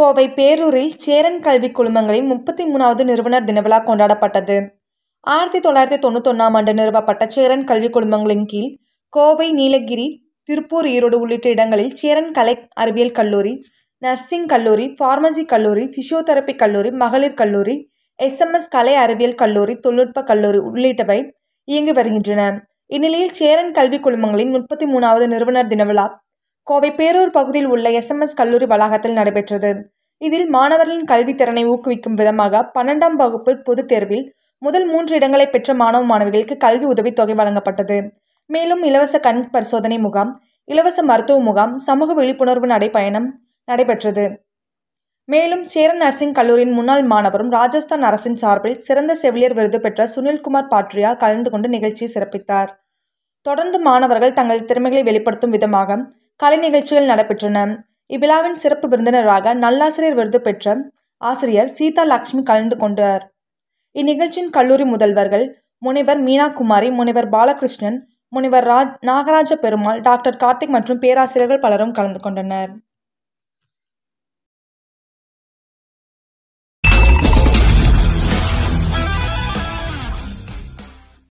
கோவை பேரூரில் சேரன் கல்விக் குழுமங்களின் முப்பத்தி மூணாவது நிறுவனர் தின விழா கொண்டாடப்பட்டது ஆயிரத்தி தொள்ளாயிரத்தி தொண்ணூத்தொன்னாம் ஆண்டு நிறுவப்பட்ட சேரன் கல்விக் குழுமங்களின் கீழ் கோவை நீலகிரி திருப்பூர் ஈரோடு உள்ளிட்ட இடங்களில் சேரன் கலை அறிவியல் கல்லூரி நர்சிங் கல்லூரி பார்மசி கல்லூரி பிசியோதெரபி கல்லூரி மகளிர் கல்லூரி எஸ்எம்எஸ் கலை அறிவியல் கல்லூரி தொழில்நுட்ப கல்லூரி உள்ளிட்டவை இயங்கி வருகின்றன இந்நிலையில் சேரன் கல்விக் குழுமங்களின் முப்பத்தி மூணாவது நிறுவனர் தின விழா கோவை பேரூர் பகுதியில் உள்ள எஸ்எம்எஸ் கல்லூரி வளாகத்தில் நடைபெற்றது இதில் மாணவர்களின் கல்வி திறனை ஊக்குவிக்கும் விதமாக பன்னெண்டாம் வகுப்பு பொதுத் தேர்வில் முதல் மூன்று இடங்களை பெற்ற மாணவ மாணவிகளுக்கு கல்வி உதவித்தொகை வழங்கப்பட்டது மேலும் இலவச கண் பரிசோதனை முகாம் இலவச மருத்துவ முகாம் சமூக விழிப்புணர்வு நடைப்பயணம் நடைபெற்றது மேலும் சேரன் நர்சிங் கல்லூரியின் முன்னாள் மாணவரும் ராஜஸ்தான் அரசின் சார்பில் சிறந்த செவிலியர் விருது பெற்ற சுனில்குமார் பாட்ரியா கலந்து கொண்டு நிகழ்ச்சியை சிறப்பித்தார் தொடர்ந்து மாணவர்கள் தங்கள் திறமைகளை வெளிப்படுத்தும் விதமாக கலை நிகழ்ச்சிகள் நடைபெற்றன இவ்விழாவின் சிறப்பு விருந்தினராக நல்லாசிரியர் விருது பெற்ற ஆசிரியர் சீதா லட்சுமி கலந்து கொண்டார் இந்நிகழ்ச்சியின் கல்லூரி முதல்வர்கள் முனைவர் மீனா குமாரி முனைவர் பாலகிருஷ்ணன் முனைவர் ராஜ் நாகராஜ பெருமாள் டாக்டர் கார்த்திக் மற்றும் பேராசிரியர்கள் பலரும் கலந்து கொண்டனர்